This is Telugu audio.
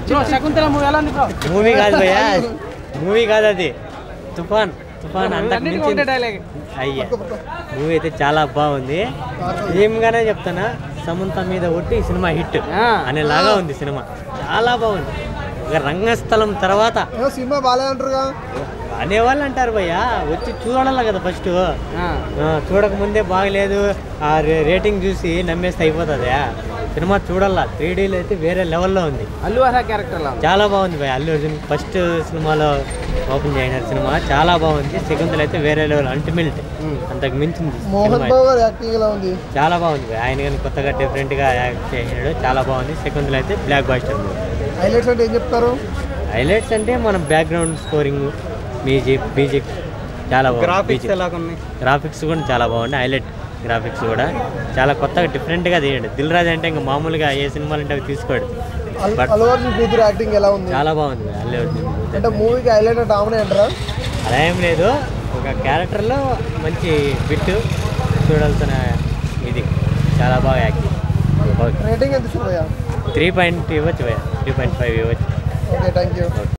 బ్రో శకుంతల మూవీ ఎలా ఉంది బ్రో మూవీ కాదు భయ్యా మూవీ కాదు అది తుఫాన్ తుఫాన్ అంతకు అన్నిటికీ ఒకటే మించి డైలాగ్ అయ్యా మూవీ అయితే చాలా బాగుంది ఏంగానే చెప్తానా సమంత మీద ఒట్టి ఈ సినిమా హిట్ ఆ. అనేలాగా ఉంది సినిమా చాలా బాగుంది ఒక రంగస్థలం తర్వాత ఏమో సినిమా బాగాలేదంటారుగా అనేవాళ్ళు అంటారు భయ్యా వచ్చి చూడాలి కదా ఫస్ట్ చూడక ముందే బాగలేదు ఆ రే- రేటింగ్ చూసి నమ్మేస్తే అయిపోతుంది సినిమా చూడాలా త్రీ డీలో అయితే వేరే లెవెల్లో ఉంది అల్లు అర్హ క్యారెక్టర్ లా ఉంది. చాలా బాగుంది భయ్ అల్లు అర్జున్ ఫస్ట్ సినిమాలో ఓపెన్ చేసిన సినిమా చాలా బాగుంది సెకండ్ అయితే వేరే లెవెల్ అల్టిమేట్ అంతకు మించింది మోహన్ సినిమా బాబు గారి యాక్టింగ్ ఎలా ఉంది చాలా బాగుంది భయ్ ఆయన కానీ కొత్తగా డిఫరెంట్గా యాక్ట్ చేసినాడు చాలా బాగుంది సెకండ్ అయితే బ్లాక్ బాస్టర్ హైలైట్స్ అంటే ఏం చెప్తారు హైలైట్స్ అంటే మన బ్యాక్గ్రౌండ్ స్కోరింగ్ మ్యూజిక్ మ్యూజిక్ చాలా బాగుంది ఉన్నాయి గ్రాఫిక్స్ కూడా చాలా బాగుంది హైలైట్ గ్రాఫిక్స్ కూడా చాలా కొత్తగా డిఫరెంట్గా తీయండి దిల్ రాజు అంటే ఇంకా మామూలుగా ఏ సినిమాలు అంటే అవి తీసుకోడు అల్- బట్ అల్లు అర్జున్ కూతురు యాక్టింగ్ ఎలా ఉంది చాలా బాగుంది భయ్ అల్లు అర్జున్ అంటే మూవీకి హైలైట్ అంటే ఆమెనే అంటారా అలా ఏం లేదు ఒక క్యారెక్టర్లో మంచి బిట్ చూడాల్సిన ఇది చాలా బాగా యాక్టింగ్ రేటింగ్ ఎంత ఇస్తారు భయ్యా త్రీ పాయింట్ ఇవ్వచ్చు భయ్య త్రీ పాయింట్ ఫైవ్ ఇవ్వచ్చు ఓకే థ్యాంక్ యూ